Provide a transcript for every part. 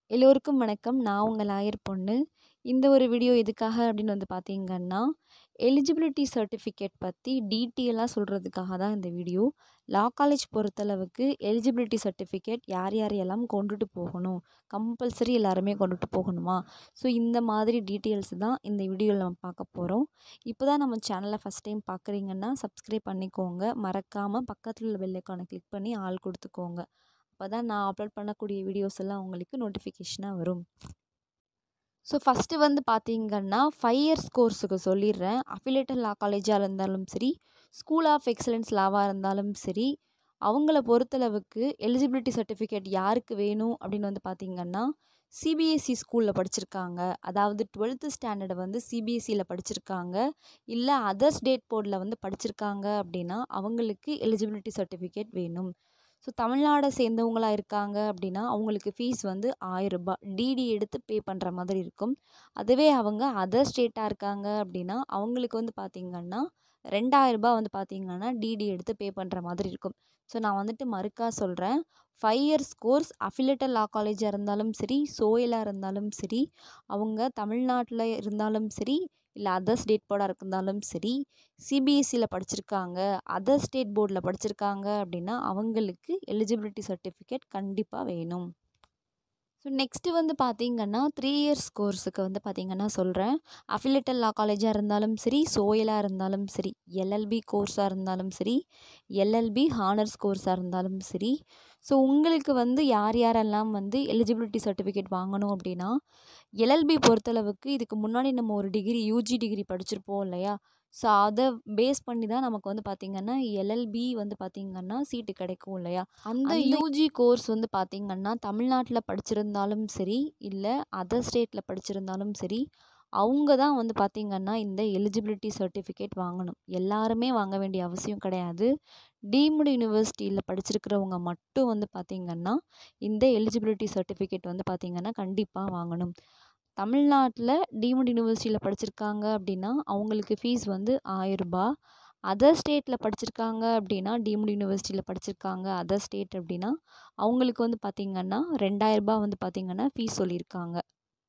எல்லோருக்கும் வணக்கம் நான் உங்கள் லாயர் பொண்ணு இந்த ஒரு வீடியோ எதுக்காக அப்படின்னு வந்து பார்த்தீங்கன்னா எலிஜிபிலிட்டி சர்டிஃபிகேட் பற்றி டீட்டெயிலாக சொல்கிறதுக்காக தான் இந்த வீடியோ லா காலேஜ் பொறுத்தளவுக்கு எலிஜிபிலிட்டி சர்டிஃபிகேட் யார் யாரையெல்லாம் கொண்டுட்டு போகணும் கம்பல்சரி எல்லாருமே கொண்டுட்டு போகணுமா ஸோ இந்த மாதிரி டீட்டெயில்ஸ் தான் இந்த வீடியோவில் நம்ம பார்க்க போகிறோம் இப்போ தான் நம்ம சேனலை ஃபஸ்ட் டைம் பார்க்குறீங்கன்னா சப்ஸ்கிரைப் பண்ணிக்கோங்க மறக்காமல் பக்கத்தில் உள்ள பெல்லைக்கானை கிளிக் பண்ணி ஆள் கொடுத்துக்கோங்க அப்போ தான் நான் அப்லோட் பண்ணக்கூடிய வீடியோஸ் எல்லாம் உங்களுக்கு நோட்டிஃபிகேஷனாக வரும் ஸோ ஃபஸ்ட்டு வந்து பார்த்தீங்கன்னா ஃபைவ் இயர்ஸ் கோர்ஸுக்கு சொல்லிடுறேன் அஃபிலேட்டட் லா காலேஜாக இருந்தாலும் சரி ஸ்கூல் ஆஃப் எக்ஸலன்ஸ் லாவாக இருந்தாலும் சரி அவங்கள பொறுத்தளவுக்கு எலிஜிபிலிட்டி சர்டிஃபிகேட் யாருக்கு வேணும் அப்படின்னு வந்து பார்த்திங்கன்னா சிபிஎஸ்சி ஸ்கூலில் படிச்சிருக்காங்க அதாவது டுவெல்த்து ஸ்டாண்டர்டை வந்து சிபிஎஸ்சியில் படிச்சிருக்காங்க இல்லை அதர் ஸ்டேட் போர்டில் வந்து படிச்சிருக்காங்க அப்படின்னா அவங்களுக்கு எலிஜிபிலிட்டி சர்டிஃபிகேட் வேணும் ஸோ தமிழ்நாடை சேர்ந்தவங்களாக இருக்காங்க அப்படின்னா அவங்களுக்கு ஃபீஸ் வந்து ஆயிரரூபா டிடி எடுத்து பே பண்ணுற மாதிரி இருக்கும் அதுவே அவங்க அதர் ஸ்டேட்டாக இருக்காங்க அப்படின்னா அவங்களுக்கு வந்து பார்த்திங்கன்னா ரெண்டாயிரரூபா வந்து பார்த்திங்கன்னா டிடி எடுத்து பே பண்ணுற மாதிரி இருக்கும் ஸோ நான் வந்துட்டு மறுக்கா சொல்கிறேன் five years course affiliated law காலேஜாக இருந்தாலும் சரி சோயலாக இருந்தாலும் சரி அவங்க தமிழ்நாட்டில் இருந்தாலும் சரி இல்லை அதர் ஸ்டேட் போர்டாக இருந்தாலும் சரி சிபிஎஸ்சியில் படிச்சிருக்காங்க அதர் ஸ்டேட் போர்டில் படிச்சிருக்காங்க அப்படின்னா அவங்களுக்கு எலிஜிபிலிட்டி சர்டிஃபிகேட் கண்டிப்பாக வேணும் ஸோ நெக்ஸ்ட்டு வந்து பார்த்திங்கன்னா த்ரீ இயர்ஸ் கோர்ஸுக்கு வந்து பார்த்திங்கன்னா சொல்கிறேன் அஃபிலேட்டட் லா காலேஜாக இருந்தாலும் சரி சோயலாக இருந்தாலும் சரி எல்எல்பி கோர்ஸாக இருந்தாலும் சரி எல்எல்பி ஹானர்ஸ் கோர்ஸாக இருந்தாலும் சரி ஸோ உங்களுக்கு வந்து யார் யாரெல்லாம் வந்து எலிஜிபிலிட்டி சர்டிஃபிகேட் வாங்கணும் அப்படின்னா எல்எல்பி பொறுத்தளவுக்கு இதுக்கு முன்னாடி நம்ம ஒரு டிகிரி யூஜி டிகிரி படிச்சிருப்போம் இல்லையா ஸோ அதை பேஸ் பண்ணி தான் நமக்கு வந்து பார்த்திங்கன்னா எல்எல்பி வந்து பார்த்திங்கன்னா சீட்டு கிடைக்கும் இல்லையா அந்த யூஜி கோர்ஸ் வந்து பார்த்திங்கன்னா தமிழ்நாட்டில் படிச்சிருந்தாலும் சரி இல்லை அதர் ஸ்டேட்டில் படிச்சிருந்தாலும் சரி அவங்க தான் வந்து பார்த்திங்கன்னா இந்த எலிஜிபிலிட்டி சர்டிஃபிகேட் வாங்கணும் எல்லாருமே வாங்க வேண்டிய அவசியம் கிடையாது டீம்டு யூனிவர்சிட்டியில் படிச்சிருக்கிறவங்க மட்டும் வந்து பார்த்திங்கன்னா இந்த எலிஜிபிலிட்டி சர்டிஃபிகேட் வந்து பார்த்திங்கன்னா கண்டிப்பாக வாங்கணும் தமிழ்நாட்டில் டீம்டு யூனிவர்சிட்டியில் படிச்சிருக்காங்க அப்படின்னா அவங்களுக்கு ஃபீஸ் வந்து ஆயிரரூபா அதர் ஸ்டேட்டில் படிச்சிருக்காங்க அப்படின்னா டீம்டு யூனிவர்சிட்டியில் படிச்சிருக்காங்க அதர் ஸ்டேட் அப்படின்னா அவங்களுக்கு வந்து பார்த்திங்கன்னா ரெண்டாயிரரூபா வந்து பார்த்திங்கன்னா ஃபீஸ் சொல்லியிருக்காங்க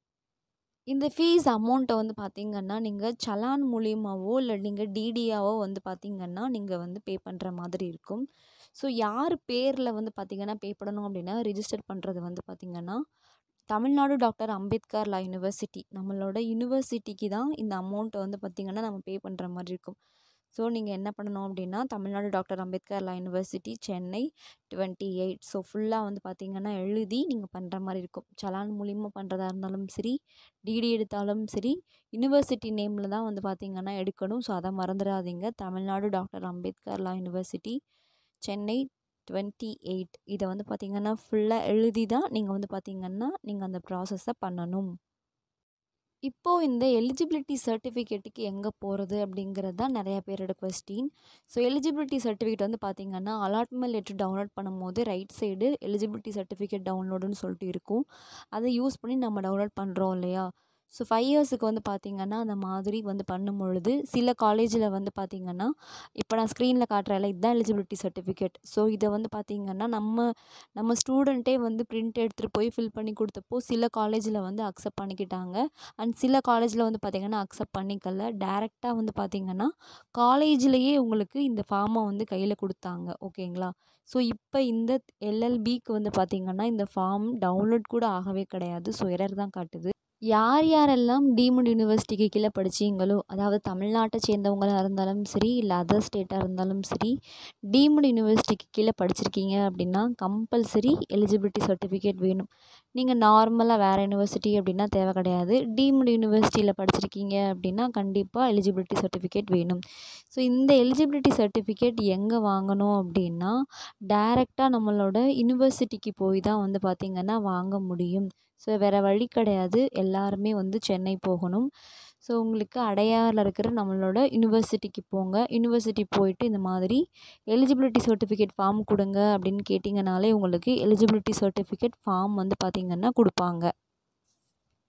இந்த ஃபீஸ் அமௌண்ட்டை வந்து பார்த்திங்கன்னா நீங்கள் சலான் மூலியமாகவோ இல்லை நீங்கள் டிடியாவோ வந்து பார்த்திங்கன்னா நீங்கள் வந்து பே பண்ணுற மாதிரி இருக்கும் ஸோ யார் பேரில் வந்து பார்த்திங்கன்னா பே பண்ணணும் அப்படின்னா ரிஜிஸ்டர் பண்ணுறது வந்து பார்த்திங்கன்னா Tamil Nadu doctor Ambedkar law university நம்மளோட யூனிவர்சிட்டிக்கு தான் இந்த அமௌண்ட்டை வந்து பார்த்திங்கன்னா நம்ம பே பண்ணுற மாதிரி இருக்கும் ஸோ நீங்கள் என்ன பண்ணணும் அப்படின்னா Tamil Nadu doctor Ambedkar law university Chennai twenty eight so ஃபுல்லாக வந்து பார்த்திங்கன்னா எழுதி நீங்கள் பண்ணுற மாதிரி இருக்கும் சலான் மூலியமாக பண்ணுறதா இருந்தாலும் சரி டிடி எடுத்தாலும் சரி யூனிவர்சிட்டி நேமில் தான் வந்து பார்த்திங்கன்னா எடுக்கணும் ஸோ அதை மறந்துடாதீங்க Tamil Nadu doctor Ambedkar law university Chennai twenty eight இதை வந்து பார்த்திங்கன்னா ஃபுல்லாக எழுதி தான் நீங்கள் வந்து பார்த்திங்கன்னா நீங்கள் அந்த ப்ராசஸை பண்ணணும் இப்போது இந்த எலிஜிபிலிட்டி சர்டிஃபிகேட்டுக்கு எங்கே போகிறது அப்படிங்கிறது தான் நிறையா பேரோட கொஸ்டின் ஸோ எலிஜிபிலிட்டி சர்டிஃபிகேட் வந்து பார்த்திங்கன்னா அலாட்மெண்ட் லெட்டர் டவுன்லோட் பண்ணும்போது ரைட் சைடு எலிஜிபிலிட்டி சர்டிஃபிகேட் டவுன்லோடுன்னு சொல்லிட்டு இருக்கும் அதை யூஸ் பண்ணி நம்ம டவுன்லோட் பண்ணுறோம் இல்லையா ஸோ ஃபைவ் இயர்ஸுக்கு வந்து பார்த்திங்கன்னா அந்த மாதிரி வந்து பண்ணும் பொழுது சில காலேஜில் வந்து பார்த்திங்கன்னா இப்போ நான் ஸ்க்ரீனில் காட்டுறேன்ல இதுதான் எலிஜிபிலிட்டி சர்டிஃபிகேட் ஸோ இதை வந்து பார்த்திங்கன்னா நம்ம நம்ம ஸ்டூடெண்ட்டே வந்து பிரிண்ட் எடுத்துகிட்டு போய் ஃபில் பண்ணி கொடுத்தப்போ சில காலேஜில் வந்து அக்செப்ட் பண்ணிக்கிட்டாங்க அண்ட் சில காலேஜில் வந்து பார்த்திங்கன்னா அக்செப்ட் பண்ணிக்கல டேரெக்டாக வந்து பார்த்திங்கன்னா காலேஜ்லேயே உங்களுக்கு இந்த ஃபார்மை வந்து கையில் கொடுத்தாங்க ஓகேங்களா ஸோ இப்போ இந்த எல்எல்பிக்கு வந்து பார்த்திங்கன்னா இந்த ஃபார்ம் டவுன்லோட் கூட ஆகவே கிடையாது ஸோ எரர் தான் காட்டுது யார் யாரெல்லாம் டீம்டு யூனிவர்சிட்டிக்கு கீழே படிச்சிங்களோ அதாவது தமிழ்நாட்டை சேர்ந்தவங்களாக இருந்தாலும் சரி இல்லை அதர் ஸ்டேட்டாக இருந்தாலும் சரி டீம்டு யூனிவர்சிட்டிக்கு கீழே படிச்சிருக்கீங்க அப்படின்னா கம்பல்சரி எலிஜிபிலிட்டி சர்டிஃபிகேட் வேணும் நீங்கள் நார்மலாக வேறு யூனிவர்சிட்டி அப்படின்னா தேவை கிடையாது டீம்டு யூனிவர்சிட்டியில் படிச்சிருக்கீங்க அப்படின்னா கண்டிப்பாக எலிஜிபிலிட்டி சர்டிஃபிகேட் வேணும் ஸோ இந்த எலிஜிபிலிட்டி சர்டிஃபிகேட் எங்கே வாங்கணும் அப்படின்னா டைரெக்டாக நம்மளோட யூனிவர்சிட்டிக்கு போய் தான் வந்து பார்த்திங்கன்னா வாங்க முடியும் ஸோ வேறு வழி கிடையாது எல்லாருமே வந்து சென்னை போகணும் ஸோ உங்களுக்கு அடையாரில் இருக்கிற நம்மளோட யூனிவர்சிட்டிக்கு போங்க யூனிவர்சிட்டி போயிட்டு இந்த மாதிரி எலிஜிபிலிட்டி சர்டிஃபிகேட் ஃபார்ம் கொடுங்க அப்படின்னு கேட்டிங்கனாலே உங்களுக்கு எலிஜிபிலிட்டி சர்டிஃபிகேட் ஃபார்ம் வந்து பார்த்திங்கன்னா கொடுப்பாங்க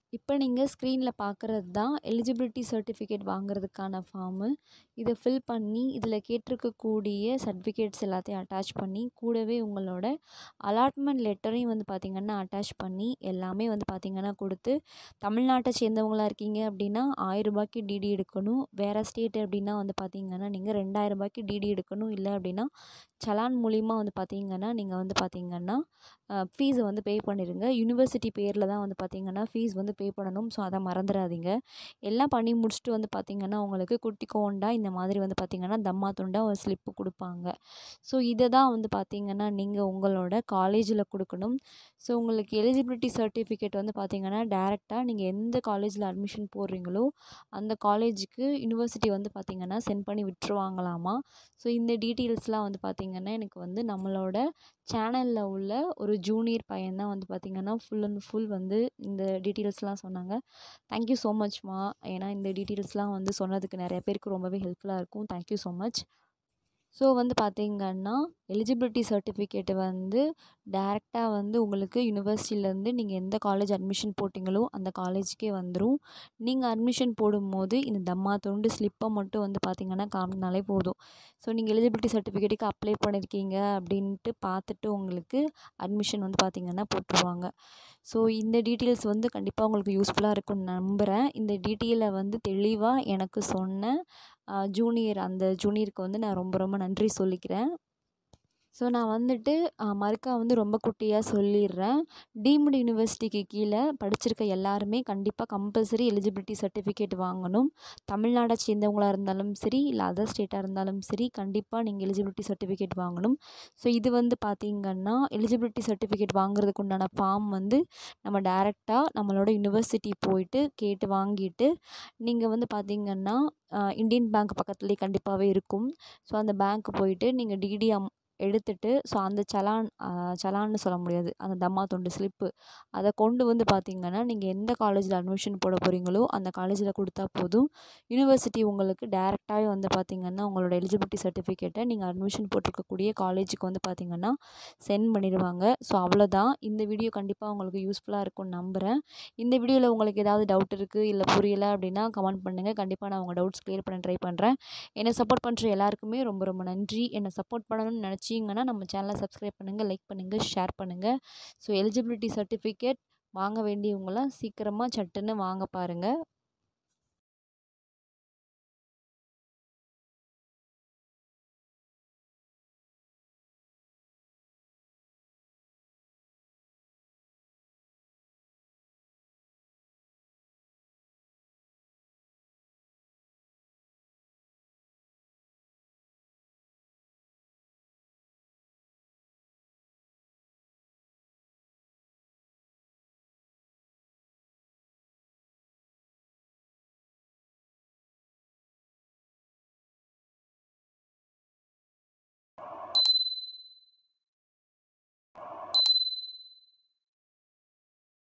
இப்போ நீங்கள் ஸ்க்ரீனில் பார்க்குறது தான் எலிஜிபிலிட்டி சர்டிஃபிகேட் வாங்குறதுக்கான ஃபார்மு இதை ஃபில் பண்ணி இதில் கேட்டிருக்கக்கூடிய சர்டிஃபிகேட்ஸ் எல்லாத்தையும் அட்டாச் பண்ணி கூடவே உங்களோட அலாட்மெண்ட் லெட்டரையும் வந்து பார்த்திங்கன்னா அட்டாச் பண்ணி எல்லாமே வந்து பார்த்திங்கன்னா கொடுத்து தமிழ்நாட்டை சேர்ந்தவங்களா இருக்கீங்க அப்படின்னா ஆயிரரூபாய்க்கு டிடி எடுக்கணும் வேறு ஸ்டேட் அப்படின்னா வந்து பார்த்திங்கன்னா நீங்கள் ரெண்டாயிரரூபாய்க்கு டிடி எடுக்கணும் இல்லை அப்படின்னா சலான் மூலிமா வந்து பார்த்திங்கன்னா நீங்கள் வந்து பார்த்திங்கன்னா ஃபீஸை வந்து பே பண்ணிடுங்க யூனிவர்சிட்டி பேரில் தான் வந்து பார்த்திங்கன்னா ஃபீஸ் வந்து பே பண்ணணும் ஸோ அதை மறந்துடாதீங்க எல்லாம் பண்ணி முடிச்சுட்டு வந்து பார்த்திங்கன்னா உங்களுக்கு குட்டி கோண்டா இந்த மாதிரி வந்து பார்த்திங்கன்னா தம்மா துண்டா ஒரு ஸ்லிப்பு கொடுப்பாங்க ஸோ இதை தான் வந்து பார்த்திங்கன்னா நீங்கள் உங்களோட காலேஜில் கொடுக்கணும் ஸோ உங்களுக்கு எலிஜிபிலிட்டி சர்டிஃபிகேட் வந்து பார்த்திங்கன்னா டேரெக்டாக நீங்கள் எந்த காலேஜில் அட்மிஷன் போடுறீங்களோ அந்த காலேஜுக்கு யூனிவர்சிட்டி வந்து பார்த்திங்கன்னா சென்ட் பண்ணி விட்டுருவாங்களாமா ஸோ இந்த டீட்டெயில்ஸ்லாம் வந்து பார்த்திங்கன்னா எனக்கு வந்து நம்மளோட சேனலில் உள்ள ஒரு ஜூனியர் பையன் தான் வந்து பார்த்திங்கன்னா ஃபுல் அண்ட் ஃபுல் வந்து இந்த டீட்டெயில்ஸ்லாம் சொன்னாங்க தேங்க்யூ ஸோ மச்மா ஏன்னா இந்த டீட்டெயில்ஸ்லாம் வந்து சொன்னதுக்கு நிறைய பேருக்கு ரொம்பவே ஹெல்ப்ஃபுல்லாக இருக்கும் தேங்க்யூ ஸோ மச் ஸோ வந்து பார்த்திங்கன்னா எலிஜிபிலிட்டி சர்டிஃபிகேட்டு வந்து டேரெக்டாக வந்து உங்களுக்கு யூனிவர்சிட்டியிலேருந்து நீங்கள் எந்த காலேஜ் அட்மிஷன் போட்டிங்களோ அந்த காலேஜுக்கே வந்துடும் நீங்கள் அட்மிஷன் போடும்போது இந்த தம்மா தொண்டு ஸ்லிப்பை மட்டும் வந்து பார்த்திங்கன்னா காமினாலே போதும் ஸோ நீங்கள் எலிஜிபிலிட்டி சர்டிஃபிகேட்டுக்கு அப்ளை பண்ணியிருக்கீங்க அப்படின்ட்டு பார்த்துட்டு உங்களுக்கு அட்மிஷன் வந்து பார்த்திங்கன்னா போட்டுருவாங்க ஸோ இந்த டீட்டெயில்ஸ் வந்து கண்டிப்பாக உங்களுக்கு யூஸ்ஃபுல்லாக இருக்கும்னு நம்புகிறேன் இந்த டீட்டெயிலை வந்து தெளிவாக எனக்கு சொன்ன ஜூனியர் அந்த ஜூனியருக்கு வந்து நான் ரொம்ப ரொம்ப நன்றி சொல்லிக்கிறேன் ஸோ நான் வந்துட்டு மறுக்கா வந்து ரொம்ப குட்டியாக சொல்லிடுறேன் டீம்டு யூனிவர்சிட்டிக்கு கீழே படிச்சிருக்க எல்லாருமே கண்டிப்பாக கம்பல்சரி எலிஜிபிலிட்டி சர்டிஃபிகேட் வாங்கணும் தமிழ்நாடை சேர்ந்தவங்களாக இருந்தாலும் சரி இல்லை அதர் ஸ்டேட்டாக இருந்தாலும் சரி கண்டிப்பாக நீங்கள் எலிஜிபிலிட்டி சர்டிஃபிகேட் வாங்கணும் ஸோ இது வந்து பார்த்திங்கன்னா எலிஜிபிலிட்டி சர்டிஃபிகேட் வாங்குறதுக்கு உண்டான ஃபார்ம் வந்து நம்ம டேரெக்டாக நம்மளோட யூனிவர்சிட்டி போயிட்டு கேட்டு வாங்கிட்டு நீங்கள் வந்து பார்த்திங்கன்னா இந்தியன் பேங்க் பக்கத்துலேயே கண்டிப்பாகவே இருக்கும் ஸோ அந்த பேங்க்கு போயிட்டு நீங்கள் டிடி அம் எடுத்துட்டு ஸோ அந்த சலான் சலான்னு சொல்ல முடியாது அந்த தம்மா தொண்டு ஸ்லிப்பு அதை கொண்டு வந்து பார்த்திங்கன்னா நீங்கள் எந்த காலேஜில் அட்மிஷன் போட போகிறீங்களோ அந்த காலேஜில் கொடுத்தா போதும் யூனிவர்சிட்டி உங்களுக்கு டேரெக்டாகவே வந்து பார்த்திங்கன்னா உங்களோட எலிஜிபிலிட்டி சர்டிஃபிகேட்டை நீங்கள் அட்மிஷன் போட்டிருக்கக்கூடிய காலேஜுக்கு வந்து பார்த்திங்கன்னா சென்ட் பண்ணிடுவாங்க ஸோ அவ்வளோதான் இந்த வீடியோ கண்டிப்பாக உங்களுக்கு யூஸ்ஃபுல்லாக இருக்கும்னு நம்புகிறேன் இந்த வீடியோவில் உங்களுக்கு ஏதாவது டவுட் இருக்குது இல்லை புரியலை அப்படின்னா கமெண்ட் பண்ணுங்கள் கண்டிப்பாக நான் உங்கள் டவுட்ஸ் க்ளியர் பண்ண ட்ரை பண்ணுறேன் என்னை சப்போர்ட் பண்ணுற எல்லாருக்குமே ரொம்ப ரொம்ப நன்றி என்னை சப்போர்ட் பண்ணணும்னு நினச்சி வச்சிங்கன்னா நம்ம சேனலை சப்ஸ்கிரைப் பண்ணுங்கள் லைக் பண்ணுங்கள் ஷேர் பண்ணுங்கள் ஸோ எலிஜிபிலிட்டி சர்டிஃபிகேட் வாங்க வேண்டியவங்களாம் சீக்கிரமாக சட்டுன்னு வாங்க பாருங்கள்